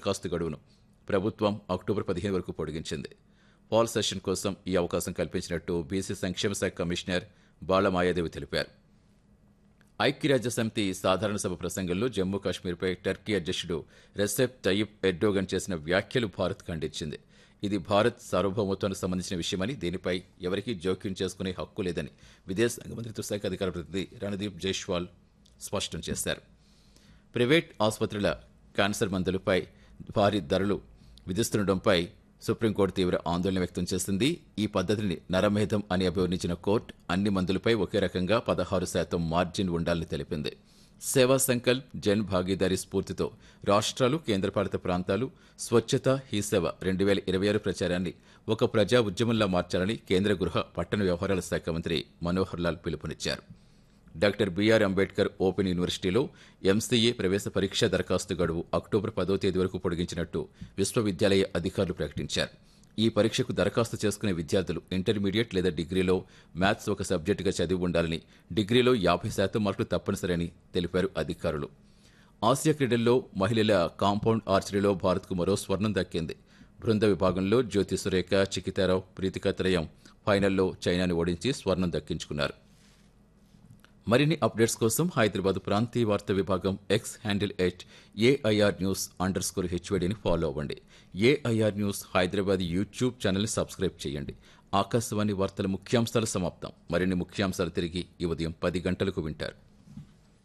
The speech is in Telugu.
దరఖాస్తు గడువును ప్రభుత్వం అక్టోబర్ పదిహేను వరకు పొడిగించింది పాల్ సెషన్ కోసం ఈ అవకాశం కల్పించినట్టు బీసీ సంక్షేమ శాఖ కమిషనర్ బాలమాయాదేవి తెలిపారు ఐక్యరాజ్య సమితి సాధారణ సభ ప్రసంగంలో జమ్మూ కాశ్మీర్పై టర్కీ అధ్యక్షుడు రెసెప్ తయ్యిప్ ఎర్డోగన్ చేసిన వ్యాఖ్యలు భారత్ ఖండించింది ఇది భారత్ సార్వభౌమత్వానికి సంబంధించిన విషయమని దీనిపై ఎవరికీ జోక్యం చేసుకునే హక్కు లేదని విదేశాంగ మంత్రిత్వ శాఖ అధికార ప్రతినిధి రణదీప్ జైష్వాల్ స్పష్టం చేశారు ప్రైవేట్ ఆసుపత్రుల క్యాన్సర్ మందులపై భారీ ధరలు విధిస్తుండటంపై సుప్రీంకోర్టు తీవ్ర ఆందోళన వ్యక్తం చేసింది ఈ పద్ధతిని నరమేధం అని అభివర్ణించిన కోర్టు అన్ని మందులపై ఒకే రకంగా పదహారు శాతం మార్జిన్ ఉండాలని తెలిపింది సేవా సంకల్ప్ జన్ భాగీదారీ స్ఫూర్తితో రాష్ట్రాలు కేంద్రపాలిత ప్రాంతాలు స్వచ్ఛత హీ సేవ రెండు వేల ఇరవై ఆరు ప్రచారాన్ని ఒక ప్రజా ఉద్యమంలా మార్చాలని కేంద్ర గృహ పట్టణ వ్యవహారాల శాఖ మంత్రి మనోహర్ లాల్ పిలుపునిచ్చారు డాక్టర్ బిఆర్ అంబేద్కర్ ఓపెన్ యూనివర్సిటీలో ఎంసీఏ ప్రవేశ పరీక్ష దరఖాస్తు గడువు అక్టోబర్ పదో తేదీ వరకు పొడిగించినట్టు విశ్వవిద్యాలయ అధికారులు ప్రకటించారు ఈ పరీక్షకు దరఖాస్తు చేసుకునే విద్యార్థులు ఇంటర్మీడియట్ లేదా డిగ్రీలో మ్యాథ్స్ ఒక సబ్జెక్టుగా చదివి ఉండాలని డిగ్రీలో యాభై శాతం మార్కులు తప్పనిసరని తెలిపారు అధికారులు ఆసియా క్రీడల్లో మహిళల కాంపౌండ్ ఆర్చరీలో భారత్కు మరో స్వర్ణం దక్కింది బృంద విభాగంలో జ్యోతి సురేఖ చికితారావు ప్రీతికా త్రయం ఫైనల్లో చైనాని ఓడించి స్వర్ణం దక్కించుకున్నారు మరిన్ని అప్డేట్స్ కోసం హైదరాబాద్ ప్రాంతీయ వార్తా విభాగం X handle at AIR news under score హెచ్వడిని ఫాలో అవ్వండి ఏఐఆర్ న్యూస్ హైదరాబాద్ యూట్యూబ్ ఛానల్ని సబ్స్క్రైబ్ చేయండి ఆకాశవాణి వార్తల ముఖ్యాంశాలు సమాప్తం మరిన్ని ముఖ్యాంశాలు తిరిగి ఈ ఉదయం పది గంటలకు వింటారు